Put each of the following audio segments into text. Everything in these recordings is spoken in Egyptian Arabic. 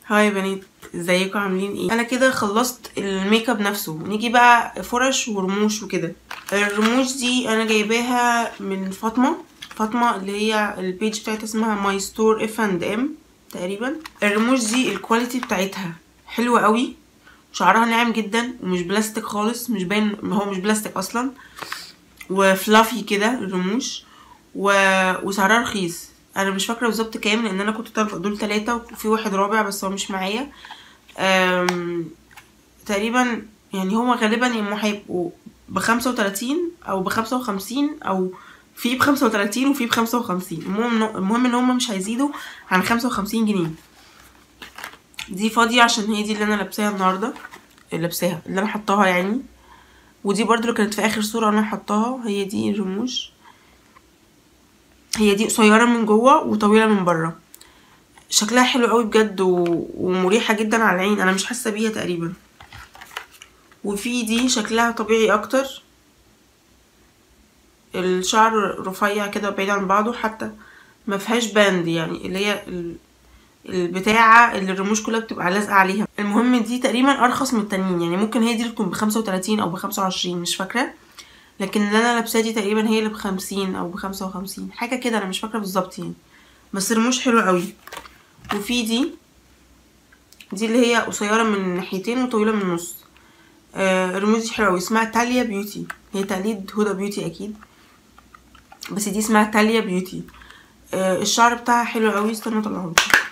هاي يا بنات ازيكم عاملين ايه انا كده خلصت الميك اب نفسه نيجي بقى فرش ورموش وكده الرموش دي انا جايباها من فاطمه فاطمه اللي هي البيج بتاعتها اسمها ماي ستور اف اند ام تقريبا الرموش دي الكواليتي بتاعتها حلوه قوي شعرها ناعم جدا ومش بلاستيك خالص مش باين هو مش بلاستيك اصلا وفلافي كده الرموش و... وسعرها رخيص انا مش فاكره بالظبط كام لان انا كنت طالبه دول ثلاثة وفي واحد رابع بس هو مش معايا أم... تقريبا يعني هما غالبا يا هيبقوا بخمسة وتلاتين او بخمسة وخمسين او في بخمسة وتلاتين وفي بخمسة وخمسين المهم المهم ان هما مش هيزيدوا عن خمسة وخمسين جنيه دي فاضية عشان هي دي اللي انا لابساها النهاردة لابساها اللي انا حطاها يعني ودي برضو اللي كانت في اخر صورة انا حطاها هي دي الرموش هي دي قصيرة من جوه وطويلة من بره شكلها حلو قوي بجد و... ومريحة جدا على العين انا مش حاسة بيها تقريبا وفي دي شكلها طبيعي اكتر الشعر رفيع كده بعيد عن بعضه حتى ما فيهاش باند يعني اللي هي ال... البتاعة اللي الرموش كلها بتبقى لازقة عليها المهم دي تقريبا ارخص من التانيين يعني ممكن هي دي اللي تكون بخمسة وتلاتين او بخمسة وعشرين مش فاكرة لكن اللي انا لابساه دي تقريبا هي اللي بخمسين او بخمسة وخمسين حاجة كده انا مش فاكرة بالظبط يعني بس الرموش حلوة قوي وفي دي دي اللي هي قصيرة من ناحيتين وطويلة من النص آه الرموش دي حلوة قوي اسمها تاليا بيوتي هي تقليد هدى بيوتي اكيد بس دي اسمها تاليا بيوتي آه الشعر بتاعها حلو قوي استنى اطلعه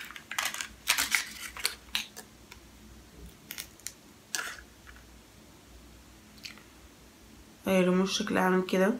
الرموش شكلها عامل كده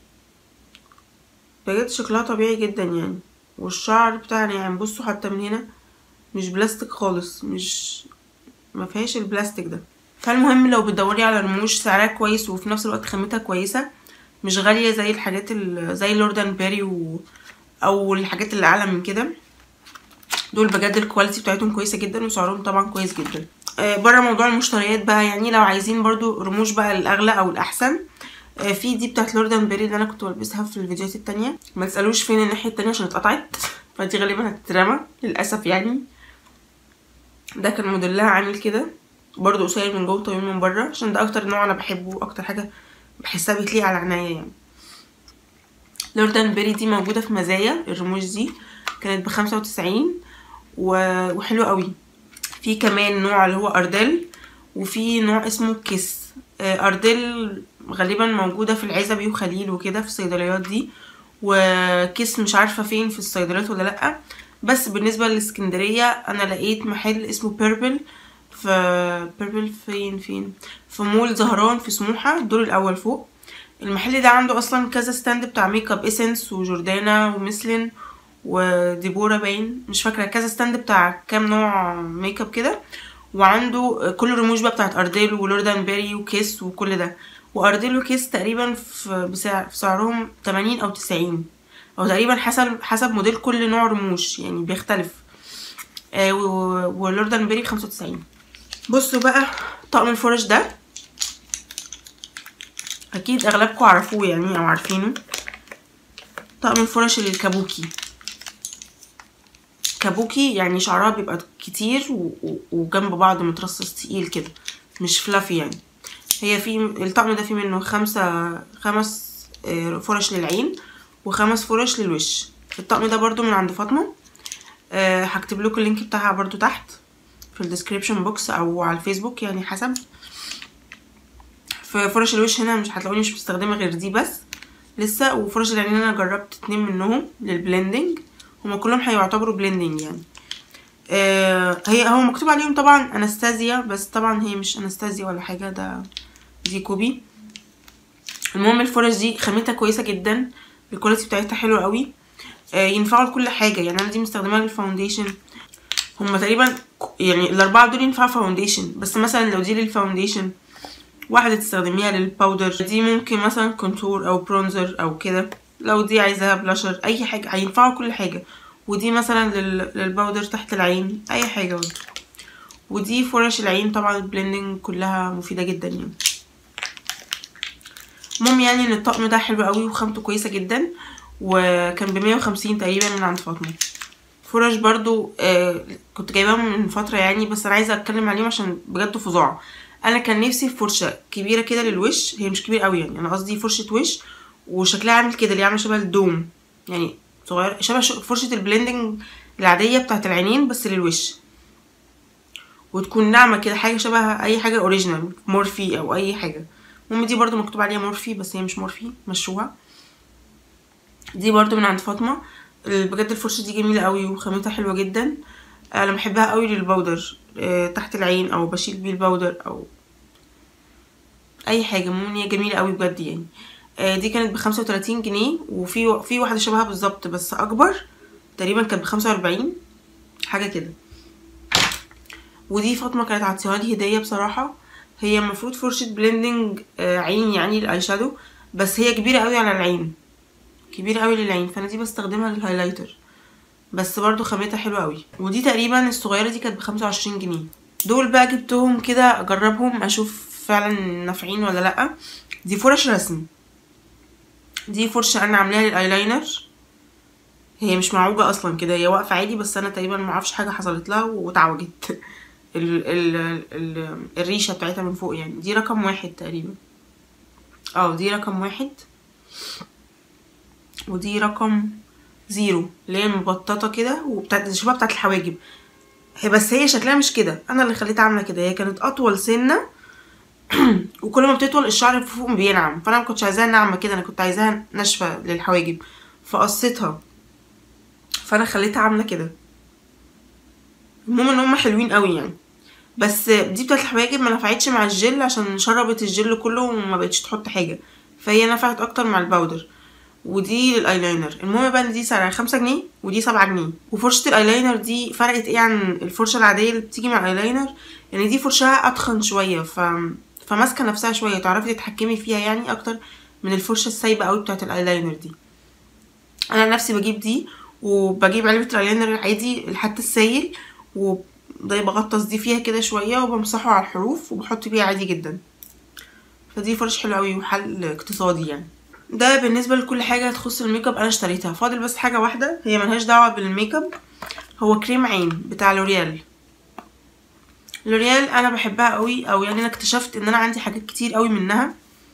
بجد شكلها طبيعي جدا يعني والشعر بتاعها ناعم بصوا حتى من هنا مش بلاستيك خالص مش ما فيهاش البلاستيك ده فالمهم لو بتدوري على رموش سعرها كويس وفي نفس الوقت خامتها كويسه مش غاليه زي الحاجات زي لوردان بيري و... او الحاجات اللي اعلى من كده دول بجد الكواليتي بتاعتهم كويسه جدا وسعرهم طبعا كويس جدا آه بره موضوع المشتريات بقى يعني لو عايزين برضو رموش بقى الاغلى او الاحسن آه في دي بتاعت لوردان بيري اللي انا كنت بلبسها في الفيديوهات التانية ما تسالوش فين الناحيه التانية عشان اتقطعت فدي غالبا هتترمى للاسف يعني ده كان موديلها عامل كده برضو قصير من جوه طويل من بره عشان ده اكتر نوع انا بحبه اكتر حاجه بحسها بتليق على عناية يعني لوردان بيري دي موجوده في مزايا الرموش دي كانت بخمسة وتسعين وحلوه قوي في كمان نوع اللي هو اردل وفي نوع اسمه كيس اردل غالبا موجوده في العزبي وخليل وكده في الصيدليات دي وكيس مش عارفه فين في الصيدليات ولا لا بس بالنسبه للاسكندريه انا لقيت محل اسمه بيربل في بيربل فين فين في مول زهران في سموحه الدور الاول فوق المحل ده عنده اصلا كذا ستاند بتاع ميك اب اسنس وجوردانا وميسلين وديبورا باين مش فاكره كذا ستاند بتاع كام نوع ميك اب كده وعنده كل الرموش بقى بتاعت ارديل ولوردان بيري وكيس وكل ده وارديل وكيس تقريبا في بسعر في سعرهم 80 او 90 او تقريبا حسب حسب موديل كل نوع رموش يعني بيختلف آه ولوردان بيري بخمسة وتسعين بصوا بقى طقم الفرش ده اكيد اغلبكم عرفوه يعني او عارفينه طقم الفرش الكابوكي كابوكي يعني شعرها بيبقى كتير وجنب بعض مترصص تقيل كده مش فلافي يعني هي في الطقم ده فيه منه خمسة خمس فرش للعين وخمس فرش للوش الطقم ده برضو من عند فاطمه أه هكتب لكم اللينك بتاعها برضو تحت في الديسكريبشن بوكس او على الفيسبوك يعني حسب في فرش الوش هنا مش هتلاقوني مش مستخدمه غير دي بس لسه وفرش العينين انا جربت اتنين منهم للبلندنج هما كلهم هيعتبروا بلندنج يعني آه هي هو مكتوب عليهم طبعا انستازيا بس طبعا هي مش انستازيا ولا حاجه ده دي كوبي المهم الفرش دي خامتها كويسه جدا الكواليتي بتاعتها حلوه قوي آه ينفعوا لكل حاجه يعني انا دي مستخدماها للفاونديشن هما تقريبا يعني الاربعه دول ينفعوا فاونديشن بس مثلا لو دي للفاونديشن واحده تستخدميها للباودر دي ممكن مثلا كونتور او برونزر او كده لو دي عايزاها بلاشر اي حاجه هينفعوا كل حاجه ودي مثلا لل... للباودر تحت العين اي حاجه برضه ودي فرش العين طبعا البلندنج كلها مفيده جدا يعني المهم يعني ان الطقم ده حلو قوي وخامته كويسه جدا وكان بمية وخمسين تقريبا من عند فاطمه فرش برضو آه كنت جايباهم من فترة يعني بس انا عايزة اتكلم عليهم عشان بجد فظاع انا كان نفسي في فرشة كبيرة كده للوش هي مش كبيرة قوي يعني انا قصدي فرشة وش وشكلها عامل كده اللي عامل شبه الدوم يعني صغير شبه ش- فرشة البلندنج العادية بتاعت العينين بس للوش وتكون ناعمة كده حاجة شبه أي حاجة أوريجينال مورفي أو أي حاجة المهم دي برضو مكتوب عليها مورفي بس هي مش مورفي مشوها دي برضو من عند فاطمة ال- بجد الفرشة دي جميلة قوي وخامتها حلوة جدا أنا بحبها قوي للبودر آه، تحت العين أو بشيل بيه البودر أو أي حاجة المهم إن هي جميلة قوي بجد يعني آه، دي كانت بخمسة وتلاتين جنيه وفي في واحدة شبهها بالظبط بس أكبر تقريبا كانت بخمسة وأربعين حاجة كده ودي فاطمه كانت عطيها لي هديه بصراحه هي المفروض فرشه بلندنج آه، عين يعني الاي شادو بس هي كبيره قوي على العين كبيره قوي للعين فانا دي بستخدمها للهايلايتر بس برضو خامتها حلوه قوي ودي تقريبا الصغيره دي كانت بخمسة وعشرين جنيه دول بقى جبتهم كده اجربهم اشوف فعلا نافعين ولا لا دي فرش رسم دي فرشه انا عاملاها للايلاينر هي مش معوجة اصلا كده هي واقفة عادي بس انا تقريبا معرفش حاجة حصلت لها واتعوجت ال ال ال الريشة بتاعتها من فوق يعني دي رقم واحد تقريبا اه دي رقم واحد ودي رقم زيرو اللي هي مبططة كده وبتاعت شبه بتاعت الحواجب هي بس هي شكلها مش كده انا اللي خليتها عاملة كده هي كانت اطول سنة وكل ما بتطول الشعر اللي فوق بينعم فانا ما كنتش عايزاها ناعمة كده انا كنت عايزاها ناشفة للحواجب فقصيتها فانا خليتها عامله كده المهم ان هم حلوين قوي يعني بس دي بتاعت الحواجب ما نفعتش مع الجل عشان شربت الجل كله وما بقتش تحط حاجه فهي نفعت اكتر مع الباودر ودي للايلاينر المهم بقى ان دي سعرها خمسة جنيه ودي سبعة جنيه وفرشة الايلاينر دي فرقت ايه عن الفرشة العادية اللي بتيجي مع الايلاينر يعني دي فرشها اتخن شوية ف... فماسكة نفسها شوية تعرفي تتحكمي فيها يعني اكتر من الفرشة السايبة قوي بتاعت الايلاينر دي انا نفسي بجيب دي وبجيب علبة الايلاينر العادي حتى السايل وده بغطس دي فيها كده شوية وبمسحه على الحروف وبحط بيها عادي جدا فدي فرش حلو قوي وحل اقتصادي يعني ده بالنسبة لكل حاجة تخص الميك اب انا اشتريتها فاضل بس حاجة واحدة هي ملهاش دعوة بالميك اب هو كريم عين بتاع لوريال لوريال انا بحبها قوي او يعني انا اكتشفت ان انا عندي حاجات كتير قوي منها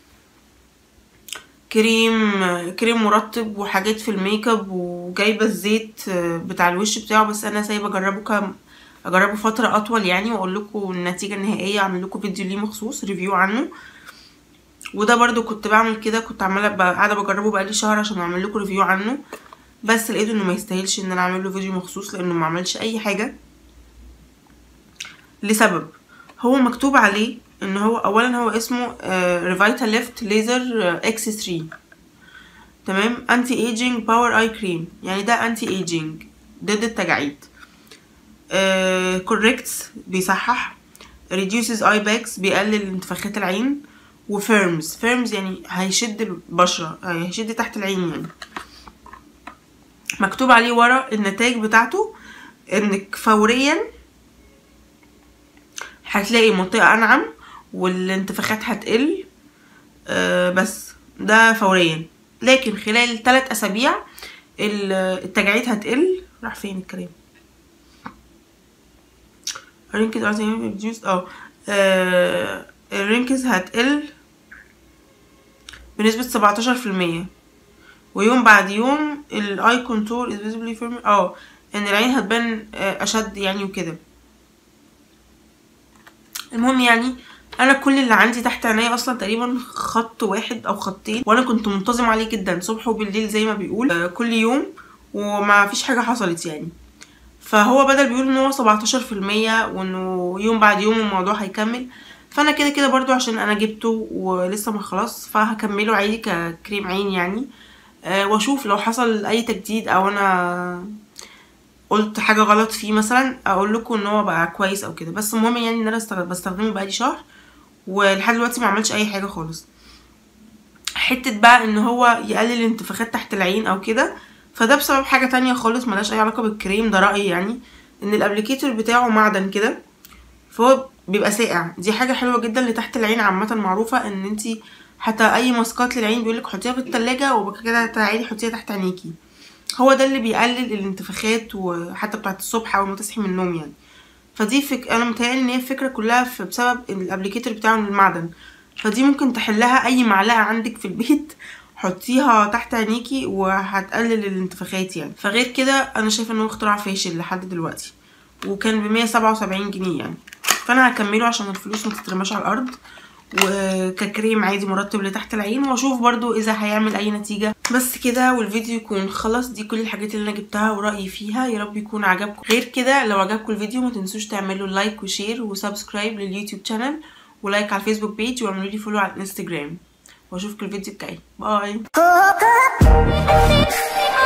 كريم كريم مرطب وحاجات في الميك اب وجايبه الزيت بتاع الوش بتاعه بس انا سايبه اجربه كام اجربه فتره اطول يعني واقول لكم النتيجه النهائيه اعمل لكم فيديو ليه مخصوص ريفيو عنه وده برضو كنت بعمل كده كنت عماله قاعده بجربه بقالي شهر عشان اعمل لكم ريفيو عنه بس لقيت انه ما يستاهلش ان انا اعمل له فيديو مخصوص لانه ما عملش اي حاجه لسبب هو مكتوب عليه ان هو اولا هو اسمه ريفايتا ليفت ليزر اكس 3 تمام انتي ايجينج باور اي كريم يعني ده انتي ايجينج ضد التجاعيد كوريكتس بيصحح ريديوسز اي باكس بيقلل انتفاخات العين وفيرمز فيرمز يعني هيشد البشرة هيشد تحت العين يعني مكتوب عليه ورا النتائج بتاعته انك فوريا هتلاقي منطقة انعم والانتفاخات هتقل آه بس ده فوريا لكن خلال ثلاث اسابيع التجاعيد هتقل راح فين الكلام الرينكز ريديوس اه الرينكز هتقل بنسبة سبعتاشر في المية ويوم بعد يوم الاي كونتور از فيزبلي فيرم اه ان العين هتبان اشد يعني وكده المهم يعني انا كل اللي عندي تحت عينيا اصلا تقريبا خط واحد او خطين وانا كنت منتظم عليه جدا صبح وبالليل زي ما بيقول كل يوم وما فيش حاجه حصلت يعني فهو بدل بيقول ان هو سبعتاشر في المية وانه يوم بعد يوم الموضوع هيكمل فانا كده كده برضو عشان انا جبته ولسه ما خلاص فهكمله عادي ككريم عين يعني أه واشوف لو حصل اي تجديد او انا قلت حاجه غلط فيه مثلا اقول لكم ان هو بقى كويس او كده بس المهم يعني ان انا بستخدمه بقالي شهر ولحد دلوقتي ما عملش اي حاجه خالص حته بقى ان هو يقلل الانتفاخات تحت العين او كده فده بسبب حاجه تانية خالص ملهاش اي علاقه بالكريم ده رايي يعني ان الابليكيتور بتاعه معدن كده فهو بيبقى ساقع دي حاجه حلوه جدا لتحت العين عامه معروفه ان انتي حتى اي ماسكات للعين بيقولك حطيها في التلاجة وبعد كده تعالي حطيها تحت عينيكي هو ده اللي بيقلل الانتفاخات وحتى بتاعت الصبح اول ما تصحي من النوم يعني فدي فك... انا متهيألي ان هي الفكره كلها في بسبب الابليكيتور بتاعه من المعدن فدي ممكن تحلها اي معلقه عندك في البيت حطيها تحت عينيكي وهتقلل الانتفاخات يعني فغير كده انا شايفه ان هو اختراع فاشل لحد دلوقتي وكان ب 177 جنيه يعني فانا هكمله عشان الفلوس ما تترماش على الارض وككريم عادي مرطب لتحت العين واشوف برضو اذا هيعمل اي نتيجه بس كده والفيديو يكون خلص دي كل الحاجات اللي انا جبتها ورايي فيها يا رب يكون عجبكم غير كده لو عجبكم الفيديو ما تنسوش تعملوا لايك وشير وسبسكرايب لليوتيوب شانل ولايك على الفيسبوك بيج واعملوا لي فولو على الانستجرام واشوفكم الفيديو الجاي باي